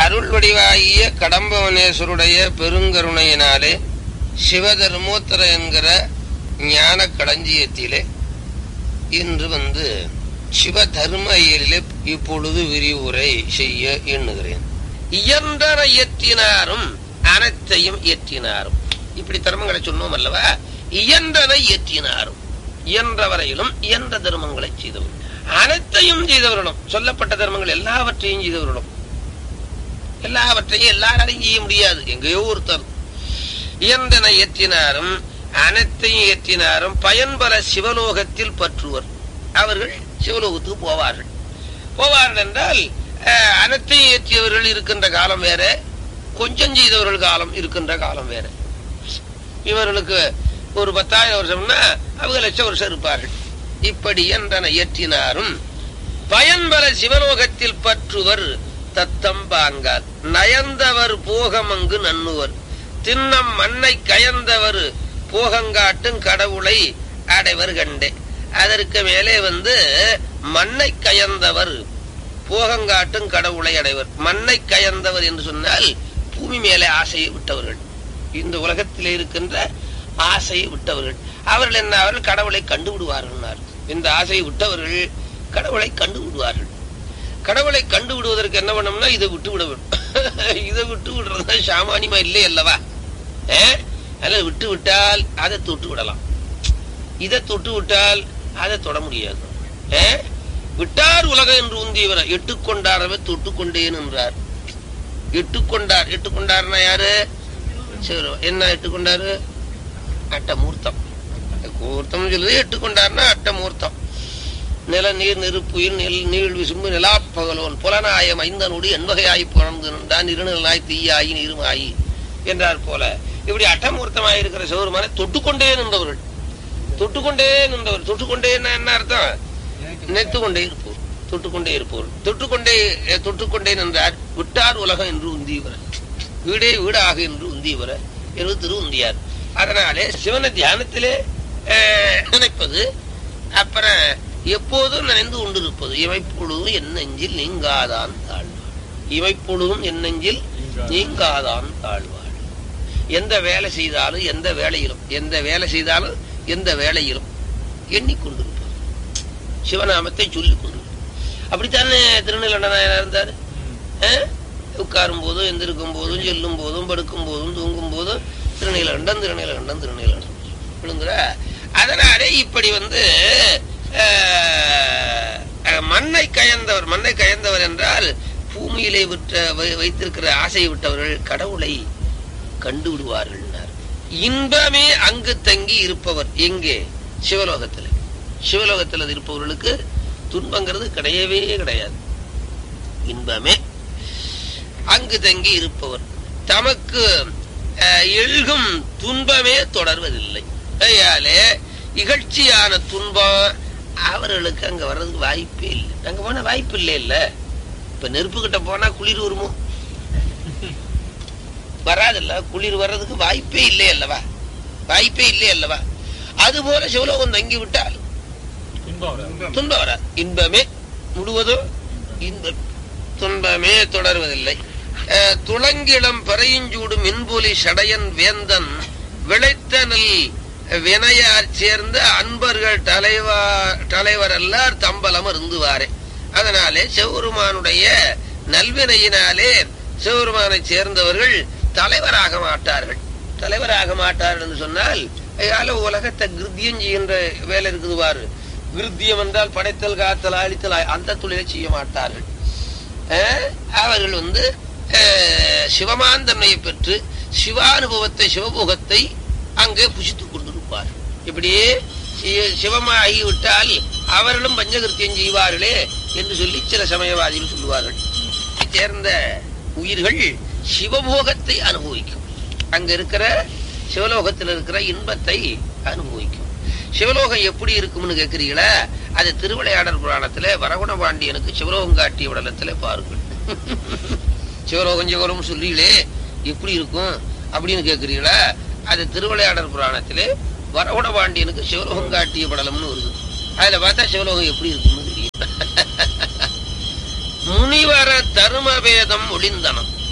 அருள் வடிவாகிய கடம்பவனேஸ்வருடைய பெருங்கருணையினாலே சிவதர்மோத்தர என்கிற ஞான களஞ்சியத்திலே இன்று வந்து சிவ தர்ம இயலிலே இப்பொழுது விரிவுரை செய்ய எண்ணுகிறேன் இயன்றன இயற்றினாரும் அனைத்தையும் இயற்றினாரும் இப்படி தர்மங்களை சொன்னோம் அல்லவா இயன்றன இயற்றினாரும் இயன்ற வரையிலும் இயன்ற தர்மங்களை செய்தவர் அனைத்தையும் செய்தவர்களும் சொல்லப்பட்ட தர்மங்கள் எல்லாவற்றையும் செய்தவர்களும் எல்லாவற்றையும் எல்லாராலையும் செய்ய முடியாது எங்கேயோ ஒருத்தர் இயன்றன இயற்றினாரும் அனைத்தையும் இயற்றினாரும் பயன்பல சிவலோகத்தில் பற்றுவர் அவர்கள் சிவலோகத்துக்கு போவார்கள் போவார்கள் என்றால் அஹ், அனைத்தையும் இயற்றியவர்கள் இருக்கின்ற காலம் வேற கொஞ்சம் செய்தவர்கள் காலம் இருக்கின்ற காலம் வேற இவர்களுக்கு ஒரு பத்தாயிரம் வருஷம்னா அவங்க லட்சம் வருஷம் இருப்பார்கள் இப்படி என்றன இயற்றினாரும் பயன்பல சிவலோகத்தில் பற்றுவர் தத்தம் பாங்கால் நயந்தவர் போகமங்கு நன்னுவர் திண்ணம் மண்ணை கயந்தவர் போகங்காட்டும் கடவுளை அடைவர் கண்டே அதற்கு மேலே வந்து மண்ணை கயந்தவர் போகங்காட்டும் கடவுளை அடைவர் மண்ணை கயந்தவர் என்று சொன்னால் பூமி மேலே ஆசையை விட்டவர்கள் இந்த உலகத்திலே இருக்கின்ற ஆசையை விட்டவர்கள் அவர்கள் என்ன அவர்கள் கடவுளை கண்டு விடுவார்கள் இந்த ஆசையை விட்டவர்கள் கடவுளை கண்டு விடுவார்கள் கடவுளை கண்டு விடுவதற்கு என்ன பண்ணோம்னா இதை விட்டு விட வேண்டும் இதை விட்டு விடுறது சாமானியமா இல்லை அல்லவா அஹ்? அல்லது விட்டு விட்டால் அதை தொட்டு விடலாம் இதை தொட்டு விட்டால் அதை தொட முடியாது அஹ்? விட்டார் உலகம் என்று உந்தியவர எட்டுக்கொண்டாரவே தொட்டு கொண்டேன் என்றார் எட்டுக்கொண்டார் எட்டுக்கொண்டார்னா யாரு சரி என்ன எட்டுக்கொண்டாரு அட்டமூர்த்தம் மூர்த்தம் சொல்லுது எட்டுக்கொண்டார்னா அட்டமூர்த்தம் நில நீர் நெருப்புயில் நெல் நீள் விசும்பு நிலாப்பகலோன் புலனாயம் ஐந்தனோடு எண்வகையாய் புணர்ந்து நின்றான் இருநிலாய் தீயாயி நீருமாயி என்றார் போல இப்படி அட்டமூர்த்தமாய் இருக்கிற சிவருமான தொட்டுக்கொண்டே நின்றவர்கள் தொட்டுக்கொண்டே நின்றவர் தொட்டுக்கொண்டேன்னா என்ன அர்த்தம் நினைத்து கொண்டே இருப்போர் தொட்டுக்கொண்டே இருப்போர் தொட்டுக்கொண்டே அஹ், தொட்டுக்கொண்டே நின்றார் விட்டார் உலகம் என்று உந்தியவர் வீடே வீடாக என்று உந்தியவர் என்று திரு உந்தியார் அதனாலே சிவனை தியானத்திலே அஹ், நினைப்பது அப்புறம் எப்போதும் நினைந்து கொண்டிருப்பது இமைப்பொழுதும் என் நெஞ்சில் நீங்காதான் தாழ்வாள் இமைப்பொழுதும் என் நெஞ்சில் நீங்காதான் தாழ்வாள் எந்த வேலை செய்தாலும் எந்த வேலையிலும் எந்த வேலை செய்தாலும் எந்த வேலையிலும் எண்ணிக்கொண்டிருப்பது சிவநாமத்தை சொல்லிக் கொண்டிருப்பது அப்படித்தானே திருநெல்வேலி இருந்தாரு அஹ்? உட்காரும் போதும் எந்திருக்கும் போதும் செல்லும் போதும் படுக்கும் போதும் தூங்கும் போதும் திருநீலகண்டம் திருநீலகண்டம் திருநீலகண்டம் விழுங்குற அதனாலே இப்படி வந்து அஹ், அஹ், மண்ணை கயந்தவர் மண்ணை கயந்தவர் என்றால் பூமியிலே விட்ட வை- வைத்திருக்கிற ஆசையை விட்டவர்கள் கடவுளை கண்டு விடுவார்கள் இன்பமே அங்கு தங்கி இருப்பவர் எங்கே சிவலோகத்தில் சிவலோகத்தில் இருப்பவர்களுக்கு துன்பங்கிறது கிடையவே கிடையாது இன்பமே அங்கு தங்கி இருப்பவர் தமக்கு அஹ், எழுகும் துன்பமே தொடர்வதில்லை கையாலே இகழ்ச்சியான துன்பம் அவர்களுக்கு அங்க வர்றதுக்கு வாய்ப்பே இல்லை அங்க போனா வாய்ப்பு இல்லை இல்ல இப்ப நெருப்பு கிட்ட போனா குளிர் வருமோ வராதுல்ல குளிர் வர்றதுக்கு வாய்ப்பே இல்லை அல்லவா வாய்ப்பே இல்லை அல்லவா அதுபோல சிவலோகம் தங்கி விட்டால் துன்பம் வராது இன்பமே முழுவதும் இன்பம் துன்பமே தொடர்வதில்லை அஹ், துளங்கிளம் பறையுஞ்சூடு மின்பொலி சடையன் வேந்தன் விளைத்தனல் வினையார் சேர்ந்த அன்பர்கள் தலைவா தலைவர் எல்லார் தம்பலம் இருந்துவாரே அதனாலே சிவபெருமானுடைய நல்வினையினாலே சிவபெருமானை சேர்ந்தவர்கள் தலைவராக மாட்டார்கள் தலைவராக மாட்டார்கள் என்று சொன்னால் அயால உலகத்தை கிருத்தியம் செய்கின்ற வேலை இருக்குது பாரு கிருத்தியம் என்றால் படைத்தல் காத்தல் அழித்தல் அந்த தொழிலை செய்ய மாட்டார்கள் அஹ், அவர்கள் வந்து அஹ், சிவமாந்தன்மையை பெற்று சிவானுபவத்தை சிவபோகத்தை அங்கே புசித்துக் கொண்டிருப்பார் இப்படியே சி- சிவமாகி விட்டால் அவர்களும் பஞ்சகிருத்தியம் செய்வார்களே என்று சொல்லி சில சமயவாதிகள் சொல்லுவார்கள் சேர்ந்த உயிர்கள் சிவபோகத்தை அனுபவிக்கும் அங்க இருக்கிற சிவலோகத்தில் இருக்கிற இன்பத்தை அனுபவிக்கும் சிவலோகம் எப்படி இருக்கும்னு கேட்கிறீங்களா அது திருவிளையாடல் புராணத்துல வரகுண பாண்டியனுக்கு சிவலோகம் காட்டிய விடலத்துல பாருங்கள் சிவலோகம் சிவலோகம் சொல்றீங்களே எப்படி இருக்கும் அப்படின்னு கேட்கிறீங்களா அது திருவிளையாடல் புராணத்திலே வரகுண பாண்டியனுக்கு சிவலோகம் காட்டிய படலம்னு வருது அதுல பார்த்தா சிவலோகம் எப்படி இருக்கும்னு தெரியும் முனிவர தருமவேதம் ஒளிந்தனம்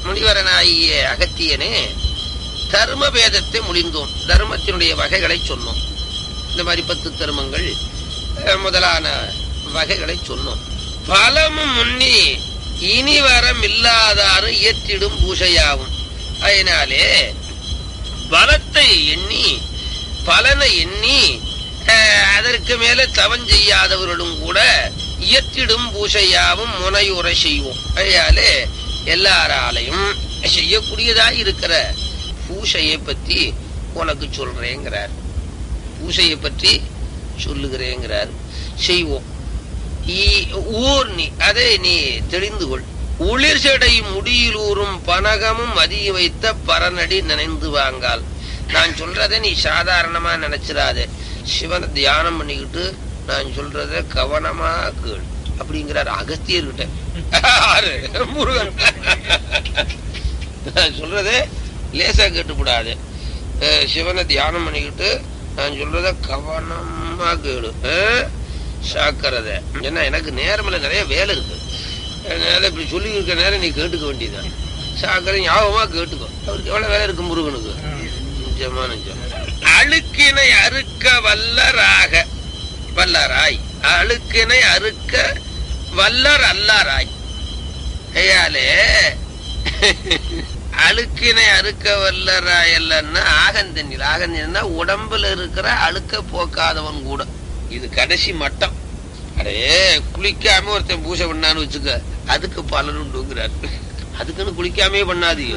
முனிவரனாகிய அகத்தியனே தர்ம பேதத்தை முடிந்தோம் தர்மத்தினுடைய வகைகளை சொன்னோம் இந்த மாதிரி பத்து தர்மங்கள் அஹ், முதலான வகைகளை சொன்னோம் பலமும் முன்னி இனி வரம் இல்லாதாறு இயற்றிடும் பூசையாகும் அதனாலே பலத்தை எண்ணி பலனை எண்ணி அஹ், அதற்கு மேல தவம் செய்யாதவர்களும் கூட இயற்றிடும் பூசையாவும் முனையுரை செய்வோம் அதனாலே எல்லாராலையும் செய்யக்கூடியதாய் இருக்கிற பூசையை பத்தி உனக்கு சொல்றேங்கிறார் பூசையை பற்றி சொல்லுகிறேங்கிறார் செய்வோம் ஈ- ஊர் நீ அதை நீ தெரிந்து கொள் உளிர் செடை முடியிலூறும் பனகமும் அதிக வைத்த பரநடி நினைந்து வாங்கால் நான் சொல்றதை நீ சாதாரணமா நினைச்சிடாத சிவனை தியானம் பண்ணிக்கிட்டு நான் சொல்றத கவனமா கேள் அப்படிங்கிறார் அகத்தியர்கிட்ட யாரு? முருகன் நான் சொல்றதே லேசா கேட்டுக்கூடாது அஹ் சிவனை தியானம் பண்ணிக்கிட்டு நான் சொல்றத கவனமா கேளு அஹ் சாக்கிறத ஏன்னா எனக்கு நேரமில்ல நிறைய வேலை இருக்கு அதனால இப்படி சொல்லி இருக்க நேரம் நீ கேட்டுக்க வேண்டியதுதான் சாக்கிர ஞாபகமா கேட்டுக்கோ அவருக்கு எவ்வளவு வேலை இருக்கு முருகனுக்கு நிஜமா நிஜம் அழுக்கினை அறுக்க வல்லராக வல்லராய் அழுக்கினை அறுக்க வல்லர் அல்லாராய் ஐயாலே அழுக்கினை அறுக்க வல்லராய் அல்லன்னா ஆகந்தண்ணில் ஆகந்தண்ணில்னா உடம்புல இருக்கிற அழுக்க போக்காதவன் கூட இது கடைசி மட்டம் அடே குளிக்காம ஒருத்தன் பூஜை பண்ணான்னு வச்சுக்க அதுக்கு பலன் உண்டுங்கிறார் அதுக்குன்னு குளிக்காமே பண்ணாதீங்க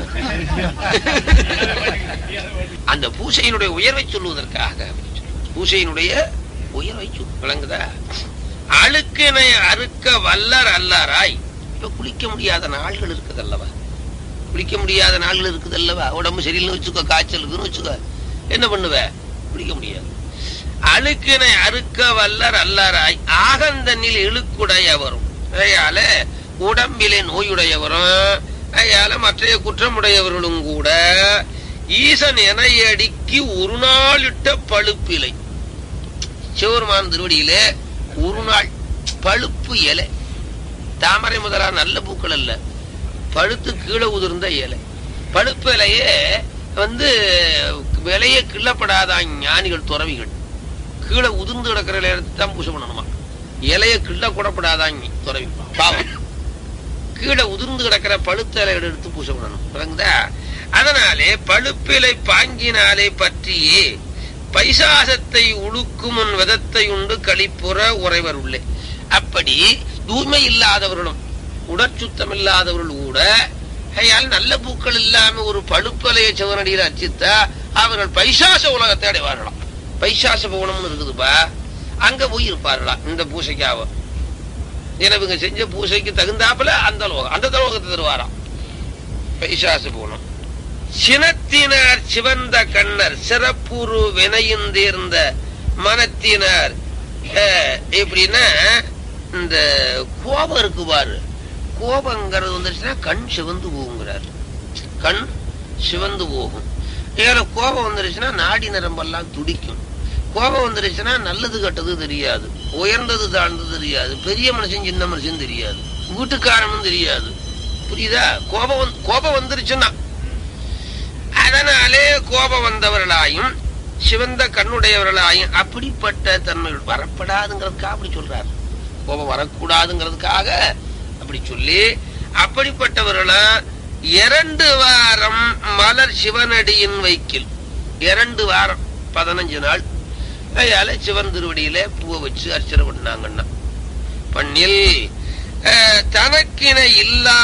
அந்த பூசையினுடைய உயர்வை சொல்லுவதற்காக பூசையினுடைய உயர்வை சொல் விளங்குதா அழுக்கினை அறுக்க வல்லர் அல்லாராய் இப்ப குளிக்க முடியாத நாள்கள் இருக்குது அல்லவா குளிக்க முடியாத நாள்கள் இருக்குது அல்லவா உடம்பு சரியில்லைன்னு வச்சுக்கோ காய்ச்சல் இருக்குன்னு வச்சுக்கோ என்ன பண்ணுவ குளிக்க முடியாது அழுக்கினை அறுக்க வல்லர் அல்லாராய் ஆகந்தனில் இழுக்குடையவரும் அதையால உடம்பிலே நோயுடையவரும் அதையால மற்றைய குற்றமுடையவர்களும் கூட ஈசன் எனையடிக்கு ஒரு நாளிட்ட பழுப்பிலை சிவருமான் திருவடியிலே ஒரு நாள் பழுப்பு இலை தாமரை முதலா நல்ல பூக்கள் அல்ல பழுத்து கீழே உதிர்ந்த இலை பழுப்பு இலையே வந்து விலையே கிள்ளப்படாதான் ஞானிகள் துறவிகள் கீழே உதிர்ந்து கிடக்கிற இலையை எடுத்து தான் பூஜை பண்ணணுமா இலைய கிள்ள கூடப்படாதான் துறவி பாவம் கீழே உதிர்ந்து கிடக்கிற பழுத்த இலையை எடுத்து பூஜை பண்ணணும் விளங்குதா அதனாலே பழுப்பிலை பாங்கினாலே பற்றியே பைசாசத்தை உழுக்குமுன் விதத்தை உண்டு கழிப்புற உறைவர் உள்ளே அப்படி தூய்மை இல்லாதவர்களும் உடற்சுத்தம் இல்லாதவர்கள் கூட ஐயால் நல்ல பூக்கள் இல்லாம ஒரு பழுப்பலைய சிவனடியில் அர்ச்சித்தா அவர்கள் பைசாச உலகத்தை அடைவார்களாம் பைசாச பவனம்னு இருக்குதுப்பா அங்க போய் இருப்பார்களாம் இந்த பூசைக்காக இவங்க செஞ்ச பூசைக்கு தகுந்தாப்புல அந்த லோகம் அந்த லோகத்தை தருவாராம் பைசாச பவனம் சினத்தினார் சிவந்த கண்ணர் சிறப்புரு வினையும் தேர்ந்த மனத்தினார் அஹ், எப்படின்னா இந்த கோபம் இருக்கு பாரு கோபங்கிறது வந்துருச்சுன்னா கண் சிவந்து போகுங்கிறார் கண் சிவந்து போகும் ஏன்னா கோபம் வந்துருச்சுன்னா நாடி நரம்பெல்லாம் துடிக்கும் கோபம் வந்துருச்சுன்னா நல்லது கெட்டது தெரியாது உயர்ந்தது தாழ்ந்தது தெரியாது பெரிய மனுஷன் சின்ன மனுஷன் தெரியாது வீட்டுக்காரனும் தெரியாது புரியுதா கோபம் வந்து- கோபம் வந்துருச்சுன்னா அதனாலே கோபம் வந்தவர்களாயும் சிவந்த கண்ணுடையவர்களாயும் அப்படிப்பட்ட தன்மைகள் வரப்படாதுங்கிறதுக்காக அப்படி சொல்றார் கோபம் வரக்கூடாதுங்கிறதுக்காக அப்படி சொல்லி அப்படிப்பட்டவர்களா இரண்டு வாரம் மலர் சிவனடியின் வைக்கில் இரண்டு வாரம் பதினஞ்சு நாள் அதனால சிவன் திருவடியில பூவை வச்சு அர்ச்சனை பண்ணாங்கன்னா பண்ணில் அஹ், தனக்கின இல்லா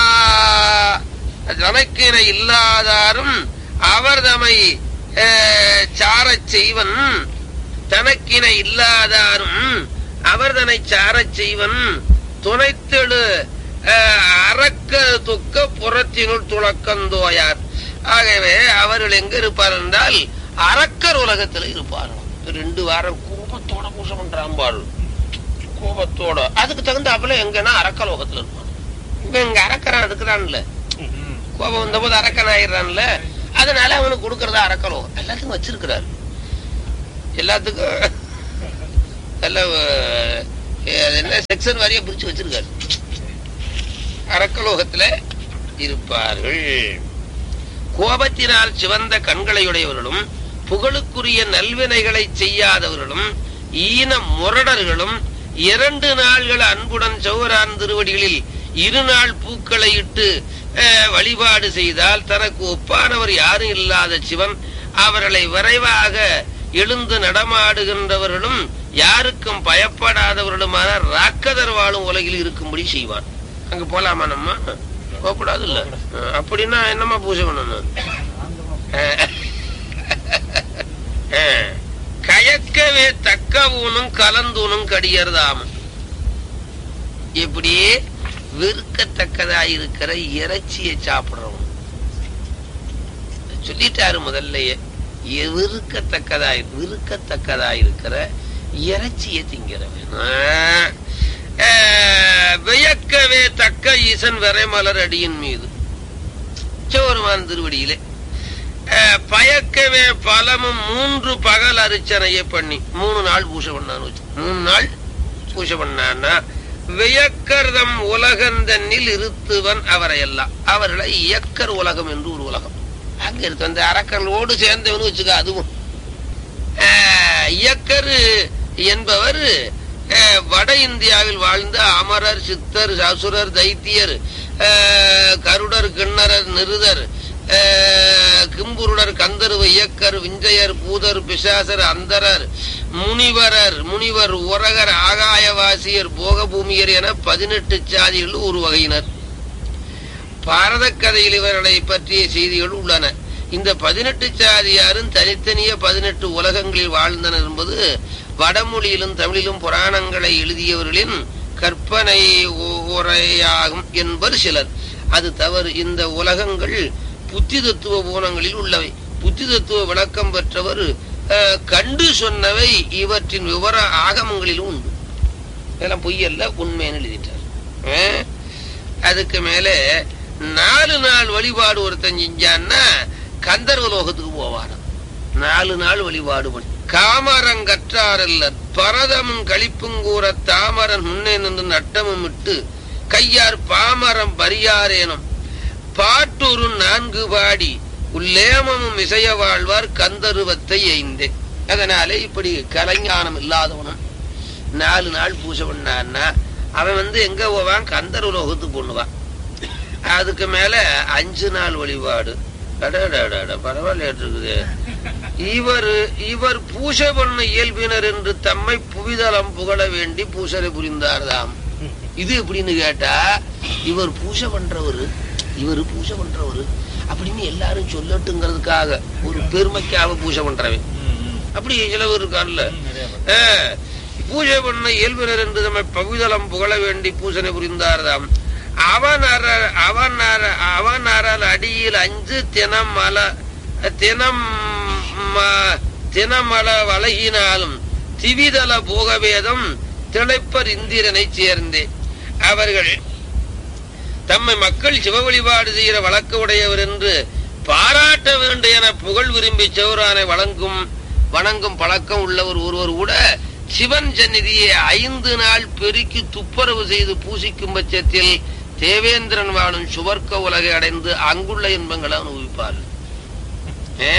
தனக்கின இல்லாதாரும் அவர் தமை சாரச் செய்வன் தனக்கின இல்லாதாரும் அவர் தன்னை சாரச் செய்வன் துணைத்தெழு அஹ், அரக்க துக்க புறத்தினுள் துளக்கந்தோயார் ஆகவே அவர்கள் எங்க இருப்பார் என்றால் அரக்கர் உலகத்துல இருப்பார்கள் ரெண்டு வாரம் கோபத்தோட பூசை பண்றான் பாரு கோபத்தோட அதுக்கு தகுந்தாப்புல எங்கன்னா அரக்க லோகத்துல இருப்பான் இவன் இங்க அரக்கரான் இருக்கிறான்ல கோபம் வந்த போது அரக்கன் ஆயிடுறான்ல அதனால அவனுக்கு கொடுக்கறத அரக்கலோகம் எல்லாத்துக்கும் வச்சிருக்கிறாரு எல்லாத்துக்கும் எல்லாம் அஹ், அது என்ன செக்ஷன் வாரியா பிரிச்சு வச்சிருக்காரு அரக்கலோகத்துல இருப்பார்கள் கோபத்தினால் சிவந்த கண்களையுடையவர்களும் புகழுக்குரிய நல்வினைகளை செய்யாதவர்களும் ஈன முரடர்களும் இரண்டு நாள்கள் அன்புடன் சௌரான் திருவடிகளில் இருநாள் பூக்களை இட்டு அஹ், வழிபாடு செய்தால் தனக்கு ஒப்பானவர் யாரும் இல்லாத சிவன் அவர்களை விரைவாக எழுந்து நடமாடுகின்றவர்களும் யாருக்கும் பயப்படாதவர்களுமான ராக்கதர் வாழும் உலகில் இருக்கும்படி செய்வான் அங்க போலாமா நம்ம போகக்கூடாது இல்ல அப்படின்னா என்னமா பூஜை பண்ணணும் அஹ், அஹ், கயக்கவே தக்க ஊனும் கலந்தூனும் கடியர்தாமும் இப்படியே வெறுக்கத்தக்கதா இருக்கிற இறைச்சியை சாப்பிடுறவன் சொல்லிட்டாரு முதல்லயே எ- வெறுக்கத்தக்கதா விருக்கத்தக்கதா இருக்கிற இறைச்சியை திங்கிறவன் ஆஹ், ஆஹ், வியக்கவே தக்க ஈசன் விரைமலர் அடியின் மீது சிவருமான் திருவடியிலே ஆஹ், பயக்கவே பலமும் மூன்று பகல் அரிச்சனையை பண்ணி மூணு நாள் பூஜை பண்ணான்னு வச்சு மூணு நாள் பூஜை பண்ணான்னா வியக்கர்தம் உலகந்தன்னில் இருத்துவன் அவரை எல்லாம் அவர்களை இயக்கர் உலகம் என்று ஒரு உலகம் அங்க இருக்கு அந்த அரக்கர்களோடு சேர்ந்தவனு வச்சுக்க அதுவும் ஆஹ், இயக்கர் என்பவர் ஆஹ், வட இந்தியாவில் வாழ்ந்த அமரர் சித்தர் அசுரர் தைத்தியர் ஆஹ், கருடர் கிண்ணரர் நிருதர் ஆஹ், கிம்புருடர் கந்தர்வ இயக்கர் விஞ்சயர் பூதர் பிசாசர் அந்தரர் முனிவரர் முனிவர் உரகர் ஆகாயவாசியர் போகபூமியர் என பதினெட்டு சாதிகள் ஒரு வகையினர் பாரத கதையில் இவர்களை பற்றிய செய்திகள் உள்ளன இந்த பதினெட்டு சாதியாரும் தனித்தனிய பதினெட்டு உலகங்களில் வாழ்ந்தனர் என்பது வடமொழியிலும் தமிழிலும் புராணங்களை எழுதியவர்களின் கற்பனை உ- உரையாகும் என்பர் சிலர் அது தவறு இந்த உலகங்கள் புத்தி தத்துவ பூனங்களில் உள்ளவை புத்தி தத்துவ விளக்கம் பெற்றவர் அஹ், கண்டு சொன்னவை இவற்றின் விவர ஆகமங்களிலும் உண்டு இதெல்லாம் பொய்யல்ல உண்மைன்னு எழுதிட்டார் அஹ், அதுக்கு மேல நாலு நாள் வழிபாடு ஒருத்தன் செஞ்சான்னா கந்தர்வ லோகத்துக்கு போவாராம் நாலு நாள் வழிபாடு பண்ணி காமரங் கற்றாரல்லர் பரதமும் களிப்புங்கூற தாமரன் முன்னே நின்று நட்டமும் விட்டு கையார் பாமரம் பரியாரேனும் பாட்டொரு நான்கு பாடி உல்லேமமும் இசைய வாழ்வார் கந்தருவத்தை எய்ந்தே அதனாலே இப்படி கலைஞானம் இல்லாதவனும் நாலு நாள் பூஜை பண்ணான்னா அவன் வந்து எங்க போவான் கந்தர் உலோகத்துக்கு பண்ணுவான் அதுக்கு மேல அஞ்சு நாள் வழிபாடு அடடடட, பரவாயில்ல இருக்குது இவர் இவர் பூஜை பண்ண இயல்பினர் என்று தம்மை புவிதலம் புகழ வேண்டி பூசரை புரிந்தார்தாம் இது எப்படின்னு கேட்டா இவர் பூஜை பண்றவரு இவர் பூஜை பண்றவரு அப்படின்னு எல்லாரும் சொல்லட்டுங்கிறதுக்காக ஒரு பெருமைக்காக பூஜை பண்றவன் அப்படி சில பேர் இருக்கான்ல ஆஹ், பூஜை பண்ண இயல்பினர் என்று தம்மை பகுதலம் புகழ வேண்டி பூசனை புரிந்தார்தாம் அவன் அற அவன் அற அவன் அறல் அடியில் அஞ்சு தினம் மல தினம் ம- தினமல வழகினாலும் திவிதல போகவேதம் திளைப்பர் இந்திரனை சேர்ந்தே அவர்கள் தம்மை மக்கள் சிவ வழிபாடு செய்கிற வழக்கு உடையவர் என்று பாராட்ட வேண்டும் என புகழ் விரும்பி சிவரானை வழங்கும் வணங்கும் பழக்கம் உள்ளவர் ஒருவர் கூட சிவன் சந்நிதியை ஐந்து நாள் பெருக்கி துப்புரவு செய்து பூசிக்கும் பட்சத்தில் தேவேந்திரன் வாழும் சுவர்க்க உலகை அடைந்து அங்குள்ள இன்பங்களை அனுபவிப்பார் ஏ?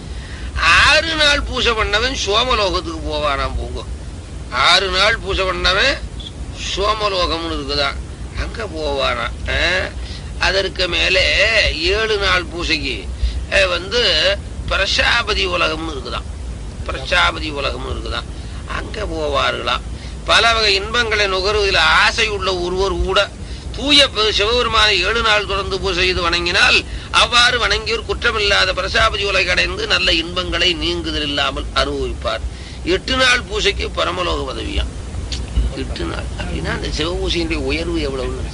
ஆறு நாள் பூஜை பண்ணவன் சோமலோகத்துக்கு போவானாம் போங்க ஆறு நாள் பூஜை பண்ணவன் சோமலோகம்னு இருக்குதான் அங்க போவானா அஹ், அதற்கு மேலே ஏழு நாள் பூஜைக்கு அஹ், வந்து பிரசாபதி உலகம்னு இருக்குதாம் பிரசாபதி உலகம்னு இருக்குதாம் அங்க போவார்களாம் பல வகை இன்பங்களை நுகர்வதில் ஆசை உள்ள ஒருவர் கூட தூய பெ- சிவபெருமானை ஏழு நாள் தொடர்ந்து பூஜை செய்து வணங்கினால் அவ்வாறு வணங்கியோர் குற்றமில்லாத பிரசாபதி உலகை அடைந்து நல்ல இன்பங்களை நீங்குதல் இல்லாமல் அனுபவிப்பார் எட்டு நாள் பூஜைக்கு பரமலோக பதவியாம் எட்டு நாள் அப்படின்னா அந்த சிவபூசையினுடைய உயர்வு எவ்வளவுன்னு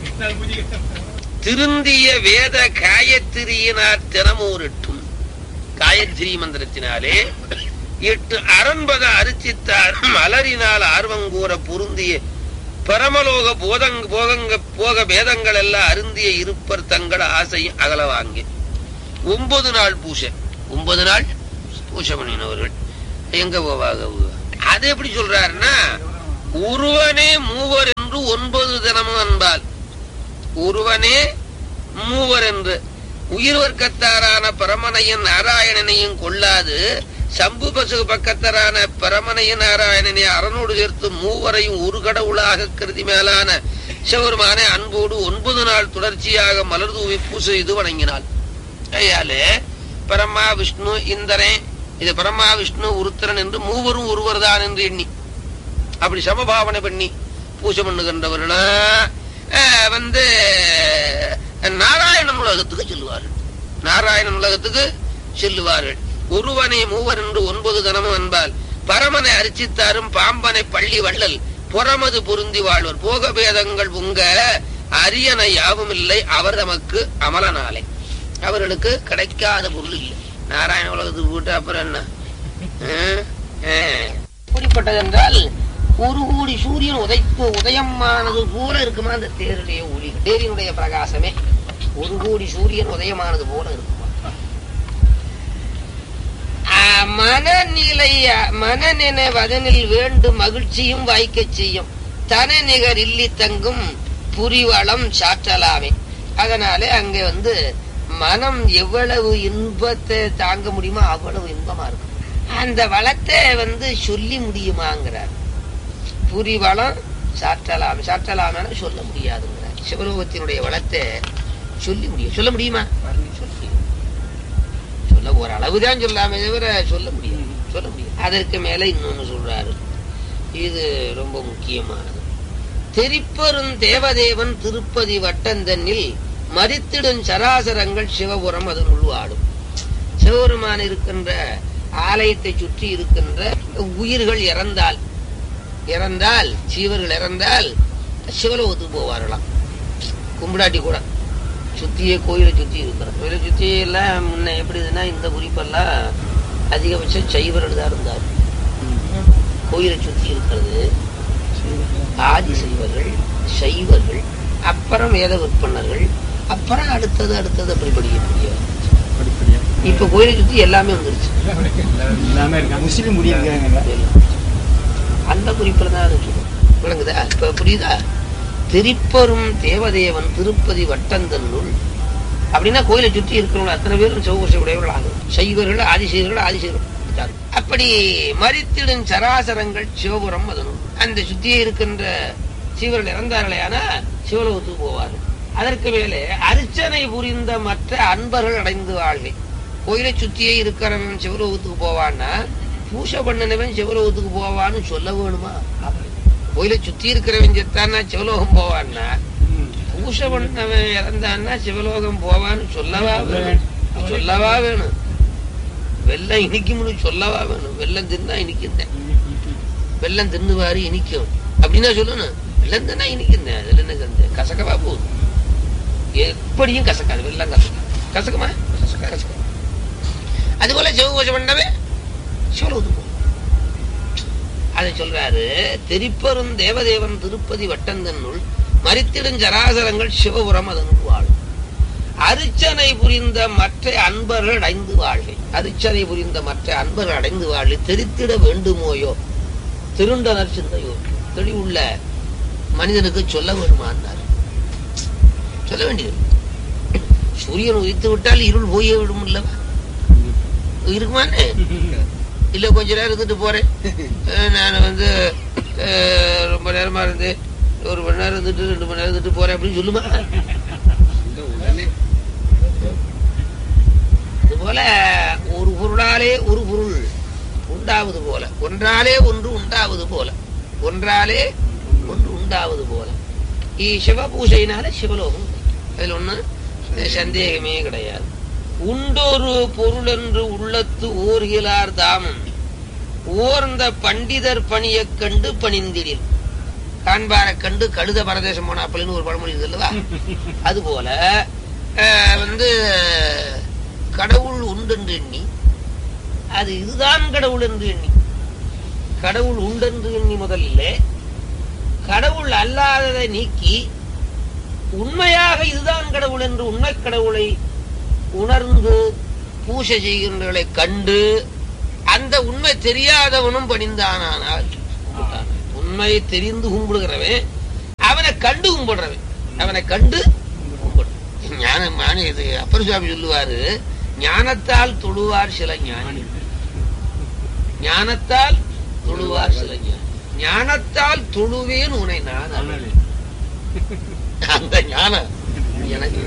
திருந்திய வேத காயத்திரியினார் தினமோர் எட்டும் காயத்ரி மந்திரத்தினாலே எட்டு அரண்பத அரிச்சித்தார் மலரினால் ஆர்வங்கூற பொருந்திய பரமலோக போதங் போகங்க போக வேதங்கள் எல்லாம் அருந்திய இருப்பர் தங்கள் ஆசையும் அகல வாங்கி ஒன்பது நாள் பூஜை ஒன்பது நாள் பூஜை பண்ணினவர்கள் எங்க போவாங்க அவங்க? அது எப்படி சொல்றாருன்னா ஒருவனே மூவர் என்று ஒன்பது தினமும் அன்பால் ஒருவனே மூவர் என்று உயிர் வர்க்கத்தாரான பரமனையும் நாராயணனையும் கொள்ளாது சம்பு பசு பக்கத்தரான பரமனையும் நாராயணனை அரணோடு சேர்த்து மூவரையும் ஒரு கடவுளாக கருதி மேலான சிவருமானை அன்போடு ஒன்பது நாள் தொடர்ச்சியாக மலர் தூவி பூசை செய்து வணங்கினாள் ஐயாலே பரமா விஷ்ணு இந்திரன் இது பரமா விஷ்ணு உருத்திரன் என்று மூவரும் ஒருவர் தான் என்று எண்ணி அப்படி சமபாவனை பண்ணி பூஜை பண்ணுகின்றவர்களா அஹ், வந்து நாராயணன் உலகத்துக்கு செல்வார்கள் நாராயணன் உலகத்துக்கு செல்லுவார்கள் ஒருவனை மூவர் என்று ஒன்பது கணமும் என்பால் பரமனை அரிச்சித்தாரும் பாம்பனை பள்ளி வள்ளல் புறமது பொருந்தி வாழ்வர் போக பேதங்கள் உங்க அரியணை யாவும் இல்லை அவர் நமக்கு அமலனாலே அவர்களுக்கு கிடைக்காத பொருள் இல்லை நாராயண உலகத்துக்கு போட்டு அப்புறம் என்ன அஹ், அஹ். எப்படிப்பட்டது என்றால் ஒரு கோடி சூரியன் உதைப்பு உதயமானது போல இருக்குமா அந்த தேருடைய ஒளி தேரினுடைய பிரகாசமே ஒரு கோடி சூரியன் உதயமானது போல இருக்குமா ஆ, மனநிலை மனநினைவதனில் வேண்டும் மகிழ்ச்சியும் வாய்க்கச் செய்யும் தன நிகர் இல்லி தங்கும் புரிவளம் சாற்றலாமே அதனாலே அங்கே வந்து மனம் எவ்வளவு இன்பத்தை தாங்க முடியுமோ அவ்வளவு இன்பமா இருக்கும் அந்த வளத்தை வந்து சொல்லி முடியுமாங்கிறார் புரிவளம் சாற்றலாம் சாற்றலாம்னு சொல்ல முடியாதுங்கிறார் சிவலோகத்தினுடைய வளத்தை சொல்லி முடியும் சொல்ல முடியுமா சொல்லி சொல்ல ஒரு அளவுதான் சொல்லாமே தவிர சொல்ல முடியும் சொல்ல முடியும் அதற்கு மேல இன்னொன்னு சொல்றாரு இது ரொம்ப முக்கியமானது தெரிப்பெரும் தேவதேவன் திருப்பதி வட்டந்தன்னில் மறித்திடும் சராசரங்கள் சிவபுரம் அதனுள் வாடும் சிவபெருமான் இருக்கின்ற ஆலயத்தை சுற்றி இருக்கின்ற உயிர்கள் இறந்தால் இறந்தால் சீவர்கள் இறந்தால் சிவலோகத்துக்கு போவார்களாம் கும்பிடாட்டி கூட சுத்தியே கோயிலை சுத்தி இருக்கிற கோயிலை சுத்தி எல்லாம் முன்ன எப்படி இதுன்னா இந்த குறிப்பெல்லாம் அதிகபட்சம் சைவர்கள் தான் இருந்தார் கோயிலை சுத்தி இருக்கிறது ஆதி சைவர்கள் சைவர்கள் அப்புறம் வேத விற்பனர்கள் அப்புறம் அடுத்தது அடுத்தது அப்படி படிக்கக்கூடிய படிப்படியா இப்ப கோயிலை சுத்தி எல்லாமே வந்துருச்சு எல்லாமே இருக்காங்க முஸ்லீம் குடியிருக்காங்கல்ல அந்த குறிப்பில் தான் அது சொல்லும் விளங்குதா இப்ப புரியுதா திரிப்பரும் தேவதேவன் திருப்பதி வட்டந்தன்னுள் அப்படின்னா கோயிலை சுற்றி இருக்கிறவங்க அத்தனை பேரும் சௌகச உடையவர்கள் ஆகும் சைவர்கள் ஆதிசைவர்கள் ஆதிசைவர்கள் அப்படி மறித்திடும் சராசரங்கள் சிவபுரம் அதனுள் அந்த சுத்தியே இருக்கின்ற சீவர்கள் இறந்தார்களே ஆனா சிவலோகத்துக்கு போவார்கள் அதற்கு மேலே அர்ச்சனை புரிந்த மற்ற அன்பர்கள் அடைந்து வாழ்வை கோயிலை சுத்தியே இருக்கிறவன் சிவலோகத்துக்கு போவான்னா பூசை பண்ணினவன் சிவலோகத்துக்கு போவான்னு சொல்ல வேணுமா கோயிலை சுத்தி இருக்கிறவன் செத்தான்னா சிவலோகம் போவான்னா பூசை பண்ணவன் இறந்தான்னா சிவலோகம் போவான்னு சொல்லவா வேணும் சொல்லவா வேணும் வெள்ளம் இனிக்கும்னு சொல்லவா வேணும் வெள்ளம் தின்னா இனிக்குந்தேன் வெள்ளம் தின்னுவாரு இனிக்கும் அப்படின்னா சொல்லணும் வெள்ளம் தின்னா இனிக்குந்தேன் அதுல என்ன கந்து கசக்கவா போகுது எப்படியும் கசக்காது வெள்ளம் கசக்காது கசக்குமா கசக்கா கசக்கா அதுபோல சிவபூஜை பண்ணவே சிவலோகத்துக்கு போகும் அதை சொல்றாரு தெரிப்பரும் தேவதேவன் திருப்பதி வட்டந்தன்னுள் மறித்திடும் ஜராசரங்கள் சிவபுரம் அதனுள் வாழும் அரிச்சனை புரிந்த மற்ற அன்பர்கள் அடைந்து வாழ்கை அரிச்சனை புரிந்த மற்ற அன்பர்கள் அடைந்து வாழ்கை தெரித்திட வேண்டுமோயோ திருண்டனர் சிந்தையோ தெளிவுள்ள மனிதனுக்கு சொல்ல வேண்டுமான்னார் சொல்ல வேண்டியது சூரியன் உயிர்த்து விட்டால் இருள் போயே விடும் இல்லவா இருக்குமானே இல்ல கொஞ்ச நேரம் இருந்துட்டு போறேன் அஹ் நான் வந்து அஹ், ரொம்ப நேரமா இருந்து ஒரு மணி நேரம் இருந்துட்டு ரெண்டு மணி நேரம் இருந்துட்டு போறேன் அப்படின்னு சொல்லுமா அதுபோல ஒரு பொருளாலே ஒரு பொருள் உண்டாவது போல ஒன்றாலே ஒன்று உண்டாவது போல ஒன்றாலே ஒன்று உண்டாவது போல இ சிவ பூஜையினால சிவலோகம் அதுல ஒண்ணு சந்தேகமே கிடையாது உண்டொரு பொருள் என்று உள்ளத்து ஓர்கிலார் தாமம் ஓர்ந்த பண்டிதர் பணியக் கண்டு பணிந்திடில் காண்பாரை கண்டு கழுத பரதேசம் போனாப்பலின்னு ஒரு பழமொழி இருக்குது அல்லவா அதுபோல அஹ், வந்து கடவுள் உண்டென்று எண்ணி அது இதுதான் கடவுள் என்று எண்ணி கடவுள் உண்டென்று எண்ணி முதல்ல கடவுள் அல்லாததை நீக்கி உண்மையாக இதுதான் கடவுள் என்று உண்மை கடவுளை உணர்ந்து பூஜை செய்கின்றவர்களை கண்டு அந்த உண்மை தெரியாதவனும் பணிந்தானால் கும்பிட்டான். உண்மையை தெரிந்து கும்பிடுகிறவன் அவனை கண்டு கும்பிடுறவன் அவனை கண்டு கும்பிடு ஞான ஞானி இது அப்பர் சுவாமி சொல்லுவாரு ஞானத்தால் தொழுவார் சில ஞானி ஞானத்தால் தொழுவார் சில ஞானி ஞானத்தால் தொழுவேன் உனை நான் அதனாலே. அந்த ஞானம் எனக்கு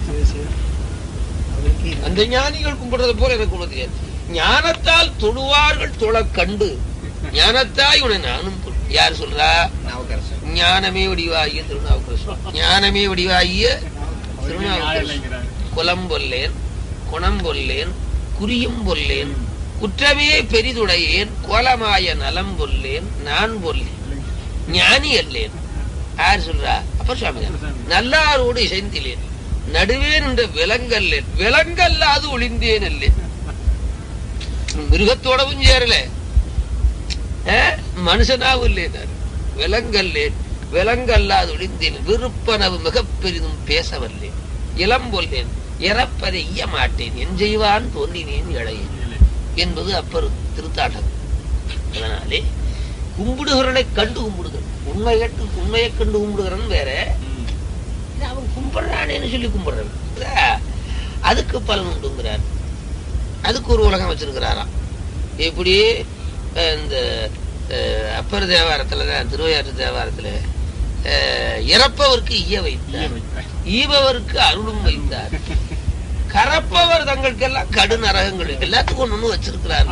அந்த ஞானிகள் கும்பிடுறது போல எனக்கு ஒண்ணு தெரியாது ஞானத்தால் தொழுவார்கள் தொழக் கண்டு ஞானத்தாய் உன நானும் தொழு. யார் சொல்றா ஞானமே வடிவாகிய திருநாவுக்கரசர் ஞானமே வடிவாகிய அவருக்கு ஞானம் திருநாவுக்கரசர் இல்லைங்கிறாரு. குலம் பொல்லேன் குணம் பொல்லேன் குறியும் பொல்லேன் குற்றமே பெரிதுடையேன் கோலமாய நலம் பொல்லேன் நான் பொல்லேன் ஞானி அல்லேன் யார் சொல்றா அப்ப சுவாமி தான். நல்லாரோடு இசைந்திலேன் நடுவே நின்ற விலங்கல்லேன் விலங்கல்லாது ஒளிந்தேன் அல்லேன் மிருகத்தோடவும் சேரல ஆ? மனுஷனாவும் இல்லேனார் விலங்கல்லேன் விலங்கல்லாது ஒளிந்தேன் விருப்பனவு மிகப் பெரிதும் பேசவல்லேன் இளம்பொல்லேன் இறப்பதை ஈய மாட்டேன் என் செய்வான் தோன்றினேன் இளையேன் இல்லை. என்பது அப்பர் திருத்தாட்டம் அதனாலே கும்பிடுகிறனை கண்டு கும்பிடுகிறன் உண்மை கேட்டு உண்மையை கண்டு கும்பிடுகிறன் வேற ம். இது அவன் கும்பிடுறானேன்னு சொல்லி கும்பிடுறான் புரியுதா? அதுக்கு பலன் உண்டுங்கிறார் அதுக்கு ஒரு உலகம் வச்சிருக்கிறாராம் எப்படி அஹ், இந்த அஹ், அப்பர் தேவாரத்துல தான் திருவையாற்று தேவாரத்துல அஹ், இறப்பவருக்கு ஈய இல்லை வைத்தார் வைத்தார். ஈபவருக்கு அருளும் வைத்தார் கரப்பவர் தங்களுக்கெல்லாம் கடு நரகங்கள் எல்லாத்துக்கும் ஒண்ணு ஒண்ணு வச்சிருக்கிறார்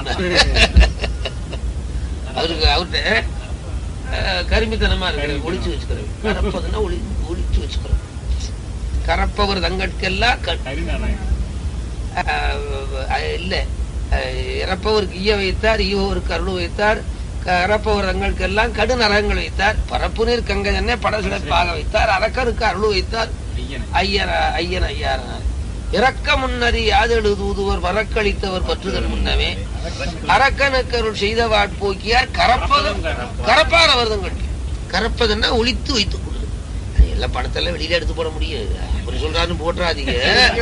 அவருக்கு அவர்கிட்ட அஹ், கருமித்தனமா இருக்கிற ஒளிச்சு வச்சுக்கிறேன் கரப்பதுன்னா ஒளி ஒளிச்சு வச்சுக்கிறேன் கரப்பவர் தங்களுக்கெல்லாம் க- கரிநாராயணன். அஹ், இல்ல அஹ், இறப்பவருக்கு ஈய வைத்தார் ஈவருக்கு அருள் வைத்தார் கரப்பவர் தங்களுக்கெல்லாம் கடு நரகங்கள் வைத்தார் பரப்பு நீர் கங்கஜனை படசிடப்பாக வைத்தார் அரக்கருக்கு அருள் வைத்தார் ஐயனை. ஐயன ஐயன் ஐயாரனார் இறக்க முன்னறி யாதெழு தூதுவர் வரக்களித்தவர் பற்றுதல் முன்னமே அரக்கனுக்கு அருள் செய்த வாட்போக்கியார் கரப்பதும் கரப்பான வருதங்கள் கரப்பதுன்னா ஒளித்து வைத்துக் கொள்ளுது அது எல்லா படத்தெல்லாம் வெளியில எடுத்து போட முடியும் அப்படி சொல்றாருன்னு போட்டுறாதீங்க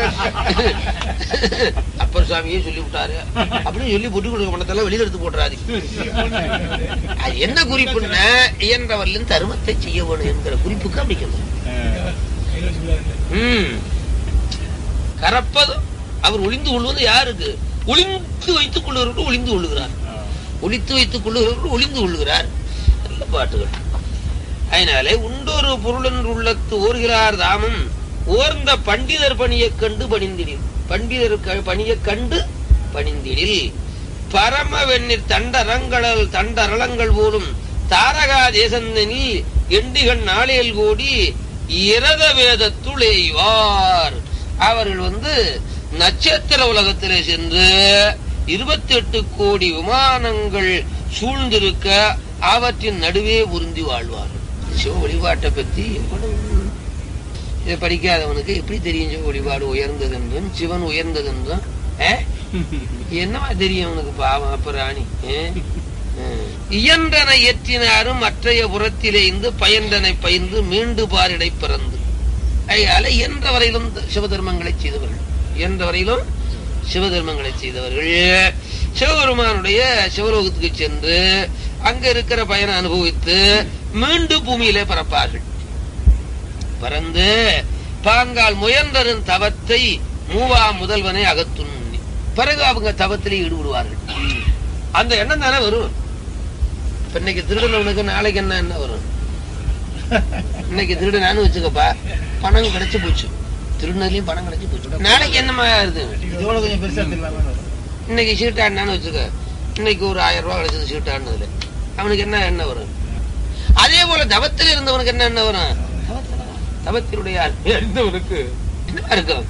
அப்பர் சுவாமியே சொல்லி விட்டாரு அப்படின்னு சொல்லி பொட்டு கொடுக்க பணத்தெல்லாம் வெளியில எடுத்து போட்டுறாதீங்க அது என்ன குறிப்புன்னா இயன்றவர்லின் தருமத்தை செய்ய வேணும் என்கிற குறிப்புக்கு அப்படி சொல்லுங்க அஹ், ம். கரப்பதும் அவர் ஒளிந்து கொள்வது யாருக்கு ஒளிந்து வைத்துக் கொள்ளுவர்கள் ஒளிந்து கொள்ளுகிறார் அஹ், ஒளித்து வைத்துக் கொள்ளுகிறவர்கள் ஒளிந்து கொள்ளுகிறார் நல்ல பாட்டுகள் அதனாலே உண்டொரு பொருளென்று உள்ளத்து ஓர்கிறார் தாமும் ஓர்ந்த பண்டிதர் பணியைக் கண்டு பணிந்திடில் பண்டிதர் க- பணியைக் கண்டு பணிந்திடில் பரம வெந்நீர் தண்டரங்களல் தண்டரளங்கள் போலும் தாரகா தேசந்தனில் எண்டிகள் நாளேல் கோடி இரத வேதத்துளேய்வார் அவர்கள் வந்து நட்சத்திர உலகத்திலே சென்று இருபத்தி எட்டு கோடி விமானங்கள் சூழ்ந்திருக்க அவற்றின் நடுவே உருந்தி வாழ்வார்கள் சிவ வழிபாட்டை பத்தி எவ்வளவு இதை படிக்காதவனுக்கு எப்படி தெரியும் சிவ வழிபாடு உயர்ந்தது என்றும் சிவன் உயர்ந்தது என்றும் ஆ? என்னவா தெரியும் அவனுக்கு பாவம் அப்ப ராணி ஆ? ஆ. இயன்றனை ஏற்றினாரும் மற்றைய புறத்திலே இருந்து பயன்றனை பயின்று மீண்டு பாரிடை பிறந்து ஐயால இயன்ற வரையிலும் சிவதர்மங்களை செய்தவர்கள் இயன்ற வரையிலும் சிவதர்மங்களை செய்தவர்கள் சிவபெருமானுடைய சிவலோகத்துக்கு சென்று அங்க இருக்கிற பயனை அனுபவித்து மீண்டும் பூமியிலே பிறப்பார்கள் பறந்து பாங்கால் முயன்றரின் தவத்தை மூவா முதல்வனை அகத்துண் பிறகு அவங்க தவத்திலே ஈடுபடுவார்கள் அந்த எண்ணம் தானே வரும் இப்ப இன்னைக்கு திருடனவனுக்கு நாளைக்கு என்ன என்ன வரும் இன்னைக்கு திருடனான்னு வச்சுக்கப்பா பணம் கிடைச்சு போச்சு திருநெல்லையும் பணம் கிடைச்சு போச்சு நாளைக்கு என்னமா வருது இதோட கொஞ்சம் பெருசா தெரியலாமே இன்னைக்கு சீட்டாடினான்னு வச்சுக்க இன்னைக்கு ஒரு ஆயிரம் ரூபாய் கிடைச்சது சீட்டாடினதுல அவனுக்கு என்ன என்ன வரும் அதே போல தவத்தில் இருந்தவனுக்கு என்ன என்ன வரும் தவத்துல வரும். தவத்தினுடைய இருந்தவனுக்கு என்ன இருக்கும்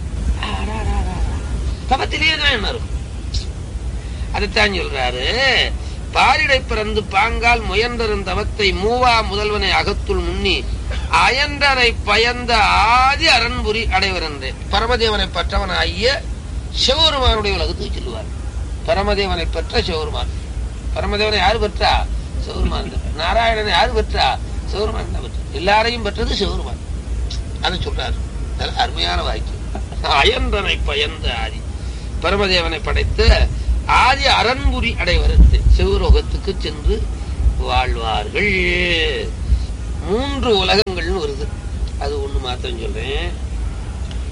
தவத்திலே தான் என்ன இருக்கும் அதைத்தான் சொல்றாரு பாரிடை பிறந்து பாங்கால் முயன்றரன் தவத்தை மூவா முதல்வனை அகத்துள் முன்னி அயன்றனை பயந்த ஆதி அரண்புரி அடைவர் என்றே பரமதேவனை பற்றவனாகிய சிவபெருமானுடைய உலகத்துக்கு சொல்லுவார் பரமதேவனை பெற்ற சிவபெருமான் பரமதேவனை யாரு பெற்றா சிவபெருமான் தான். நாராயணனை யாரு பெற்றா சிவபெருமான் தான் பெற்றா எல்லாரையும் பெற்றது சிவபெருமான் அதை சொல்றாரு நல்ல அருமையான வாக்கியம் அயன்றனை பயந்த ஆதி பரமதேவனை படைத்த ஆதி அரண்புரி அடைவரத்து சிவலோகத்துக்கு சென்று வாழ்வார்கள் மூன்று உலகங்கள்னு வருது அது ஒண்ணு மாத்திரம் சொல்றேன்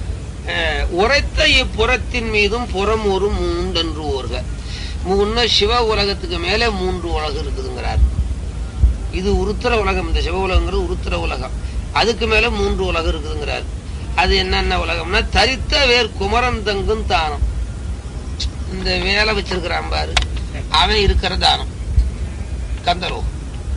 அஹ், உரைத்த இப்புறத்தின் மீதும் புறம் ஒரு மூன்றென்று ஓர்க முன்ன சிவ உலகத்துக்கு மேல மூன்று உலகம் இருக்குதுங்கிறார் இது உருத்திர உலகம் இந்த சிவ உலகங்கிறது உருத்திர உலகம் அதுக்கு மேல மூன்று உலகம் இருக்குதுங்கிறார் அது என்னென்ன உலகம்னா தரித்த வேர் குமரன் தங்கும் தானம் இந்த வேலை வச்சிருக்கிறான் பாரு அவன் இருக்கிற தானம் கந்தலோகம்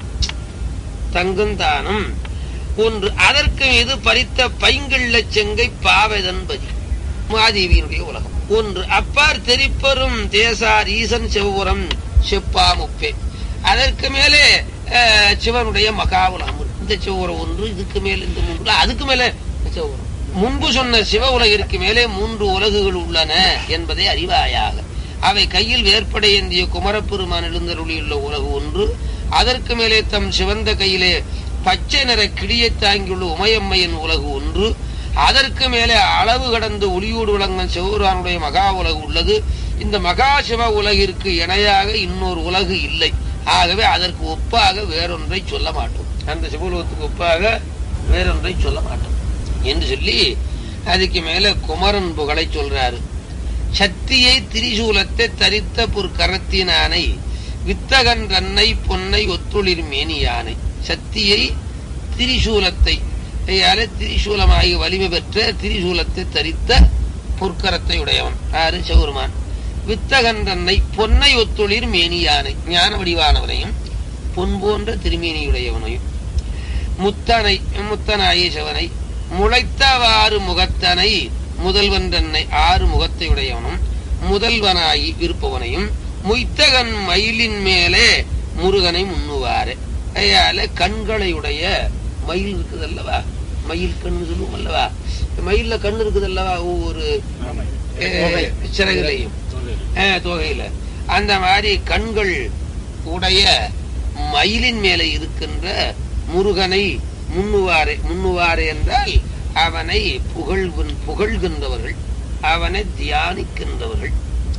தங்கும் தானம் ஒன்று அதற்கு மீது பறித்த பைங்கள்ள செங்கை பாவைதன்பதி மாதேவியினுடைய உலகம் ஒன்று அப்பார் தெரிப்பரும் தேசார் ஈசன் செவ்வரம் செப்பா முப்பே அதற்கு மேலே அஹ், சிவனுடைய மகா உலகம் இருக்கு. இந்த சிவபுரம் ஒன்று இதுக்கு மேல இந்த மூன்று அதுக்கு மேல சிவபுரம் முன்பு சொன்ன சிவ உலகிற்கு மேலே மூன்று உலகுகள் உள்ளன என்பதை அறிவாயாக அவை கையில் வேற்படை ஏந்திய குமரப்பெருமான் எழுந்தருளியுள்ள உலகு ஒன்று அதற்கு மேலே தம் சிவந்த கையிலே பச்சை நிற கிளியை தாங்கியுள்ள உமையம்மையின் உலகு ஒன்று அதற்கு மேலே அளவு கடந்து ஒளியோடு விளங்கும் சிவபெருமானுடைய மகா உலகு உள்ளது இந்த மகா சிவ உலகிற்கு இணையாக இன்னொரு உலகு இல்லை ஆகவே அதற்கு ஒப்பாக வேறொன்றை சொல்ல மாட்டோம் அந்த சிவலோகத்துக்கு ஒப்பாக வேறொன்றை சொல்ல மாட்டோம் என்று சொல்லி அதுக்கு மேல குமரன் புகழை சொல்றாரு சத்தியை திரிசூலத்தை தரித்த பொற்கரத்தினானை வித்தகன் தன்னை பொன்னை ஒத்துளிர் மேனியானை சத்தியை திரிசூலத்தை கையால திரிசூலமாகி வலிமை பெற்ற திரிசூலத்தை தரித்த பொற்கரத்தை உடையவன் ஆறு சௌருமான் வித்தகன் தன்னை பொன்னை ஒத்துளிர் மேனியானை ஞான வடிவானவனையும் பொன் போன்ற திருமேனியுடையவனையும் முத்தனை முத்தனாய சிவனை முளைத்தவாறு முகத்தனை முதல்வன் தன்னை ஆறு முகத்தையுடையவனும் முதல்வனாகி இருப்பவனையும் முய்த்தகன் மயிலின் மேலே முருகனை முன்னுவாரு கையால கண்களையுடைய மயில் இருக்குது அல்லவா மயில் கண்ணு சொல்லுவோம் அல்லவா மயில்ல கண்ணு இருக்குது அல்லவா ஒவ்வொரு அஹ், சிறகுலையும் அஹ், தொகையில அந்த மாதிரி கண்கள் உடைய மயிலின் மேலே இருக்கின்ற முருகனை முன்னுவாரே முன்னுவாரே என்றால் அவனை புகழ் புகழ்கின்றவர்கள் அவனை தியானிக்கின்றவர்கள்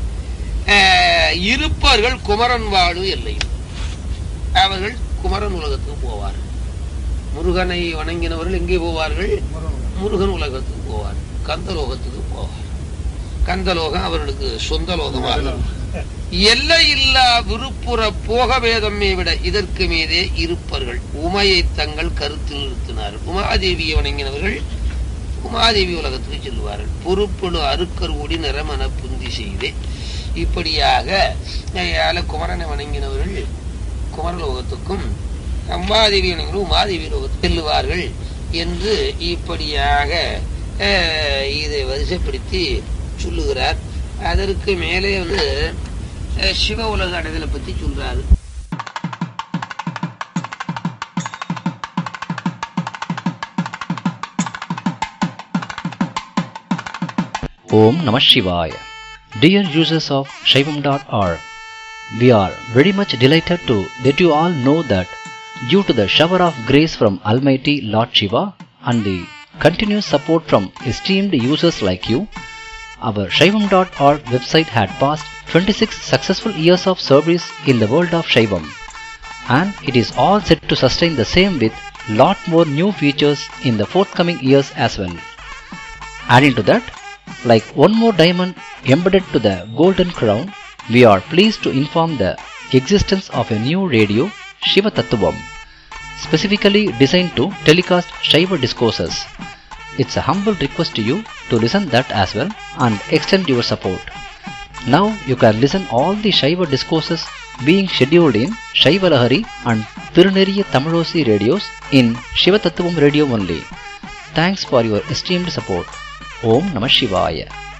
அஹ், இருப்பவர்கள் குமரன் வாழு எல்லையில் அவர்கள் குமரன் உலகத்துக்கு போவார்கள் முருகனை வணங்கினவர்கள் எங்கே போவார்கள் முருகன் உலகத்துக்கு போவார் கந்தலோகத்துக்கு போவார் கந்தலோகம் அவர்களுக்கு சொந்த லோகமாக எல்லை இல்லா விருப்புற போக வேதம்மை விட இதற்கு மீதே இருப்பர்கள் உமையை தங்கள் கருத்தில் நிறுத்தினார்கள் உமாதேவியை வணங்கினவர்கள் உமாதேவி உலகத்துக்கு செல்வார்கள் பொறுப்பெழு அருக்கர் கூடி நிறமன புந்தி செய்தே இப்படியாக அயால குமரனை வணங்கினவர்கள் குமரலோகத்துக்கும் உமாதேவி வணங்கினவர்கள் உமாதேவி லோகத்துக்கு செல்லுவார்கள் என்று இப்படியாக அஹ், இதை வரிசைப்படுத்தி சொல்லுகிறார் அதற்கு மேலே வந்து அஹ், சிவ உலக அடைதலை பத்தி சொல்றாரு Om Namah Shivaya. Dear users of Shaivam.org, we are very much delighted to let you all know that due to the shower of grace from Almighty Lord Shiva and the continuous support from esteemed users like you, our Shaivam.org website had passed 26 successful years of service in the world of Shaivam and it is all set to sustain the same with lot more new features in the forthcoming years as well. Adding to that, like one more diamond embedded to the golden crown, we are pleased to inform the existence of a new radio, Shiva Tattvam, specifically designed to telecast Shiva discourses. It's a humble request to you to listen that as well and extend your support. Now you can listen all the Shiva discourses being scheduled in Shiva Lahari and Tiruneriya Tamilosi radios in Shiva Tattvam radio only. Thanks for your esteemed support. Om Namah Shivaya.